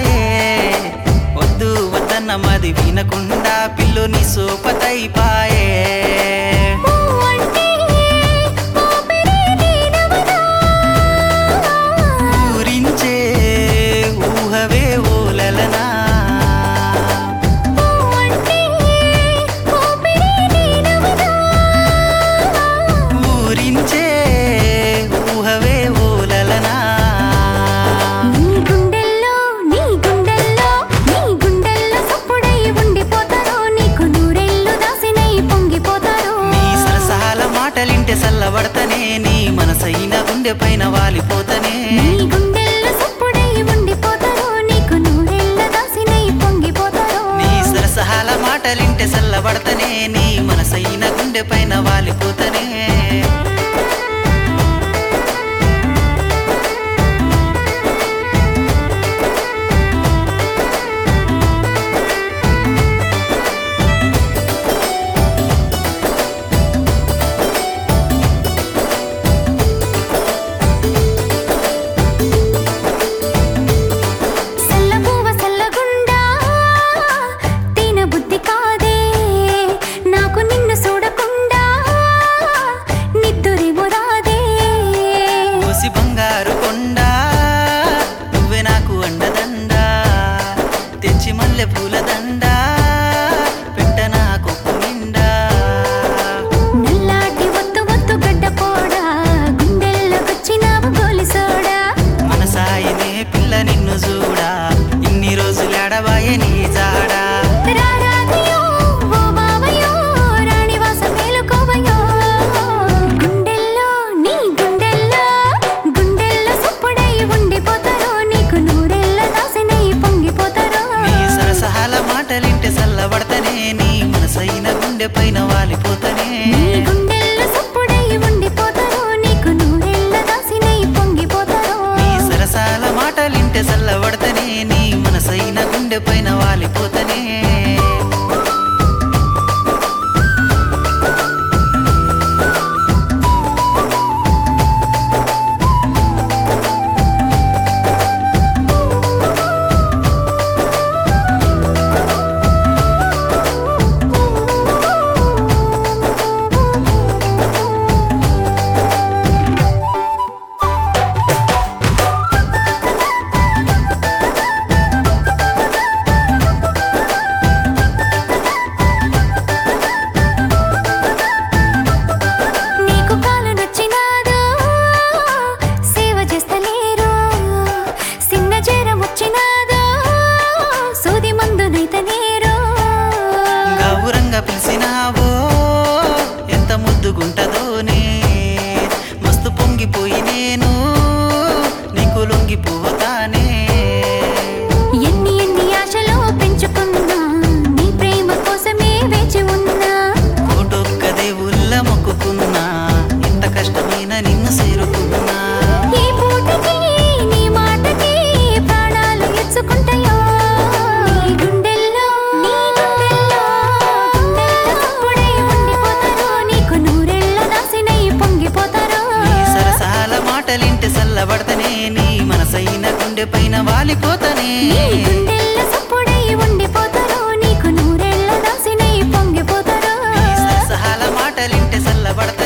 పాయే వద్దు వద్దన్న మది వినకుండా పిల్లుని సోపతై పాయే అంటే ఊపిరి నీడవనా ఊరించే ఊహవే ఓలలనా అంటే ఊపిరి నీడవనా ఊరించే ఊహవే ఓలలనా నీ గుండెల్లో నీ గుండెల్లో నీ గుండెల్లో సప్పుడై ఉండిపోతారో నీకు నూరెళ్ళు దాసినై పొంగిపోతారో నీ సరసాల మాటలింటే సల్లబడతనే నీ మనసైన గుండె పైన వాలిపోతనే నీ గుండెల్లో సప్పుడై ఉండిపోతారో నీకు నూరెళ్ళ దాసినై పొంగిపోతారో నీ సరసహాల మాటలింటే సల్లబడతనే నీ మనసైన గుండె పైన వాలిపోతనే సల్లబువ్వ సల్లగుండా తిన బుద్ధి కాదే నాకు నిన్ను చూడకుండా నిద్దురేమో రాదే కోసి బంగారు కొండ నువ్వే నాకు అండదండ తెచ్చి మల్లె పూల దండ పెట్ట నా కొప్పు నిండా నల్లాటి ఒత్తు ఒత్తు గడ్డ పోడా గుండెల్లోకొచ్చినావు గోలిసోడా మనసాయనే పిల్ల నిన్ను చూడా ఇన్ని రోజులాడబాయే నీ జాడా రారాదియో ఓ బావయో రాణివాస మేలుకోవయో గుండెల్లో నీ గుండెల్లో గుండెల్లో సప్పుడై ఉండిపోతారో నీకు నూరెళ్ళ దాసినై పొంగిపోతారో నీ సరసహాల మాటలింటే సల్లబడతనే నీ మనసైన గుండె పైన వాలిపోతనే నీ గుండెల్లో సప్పుడై ఉండిపోతారో నీకు నూరెళ్ళ దాసినై పొంగిపోతారో నీ సరసాల మాటలింటే సల్లబడతనే నీ మనసైన గుండె పైన వాలిపోతనే నీకు కాలు నచ్చినాదో సేవ చేస్తలేరు సిన్న జ్వరం వచ్చినాదో సూది మందునైతనేరు గౌరంగా పిలిచినావో ఎంత ముద్దుగుంటదోనే మస్తు పొంగిపోయి నేను నీకు లొంగిపోతానే ఎన్ని ఎన్ని ఆశలు పెంచుకున్నా నీ ప్రేమ కోసమే వేచి ఉన్నా కోటొక్క దేవుళ్ళ మొక్కుకున్నా ఇంత కష్టమైన నిన్ను చేరుకున్నా ఈ పూటకి నీ మాటకి ప్రాణాలు ఎత్తుకుంటాయో నీ గుండెల్లో నీ గుండెల్లో గుండెల్లో చప్పుడై ఉండిపోతారో నీకు నూరెళ్ళ దాసినై పొంగిపోతారో నీ సరసాల మాటలింటే సల్లబడతనే నీ మనసైన గుండె పైన వాలిపోతనే నీ గుండెల్లో చప్పుడై ఉండిపోతారో నీకు నూరెళ్ళ దాసినై పొంగిపోతారో నీ సరసాల మాటలింటే సల్లబడతనే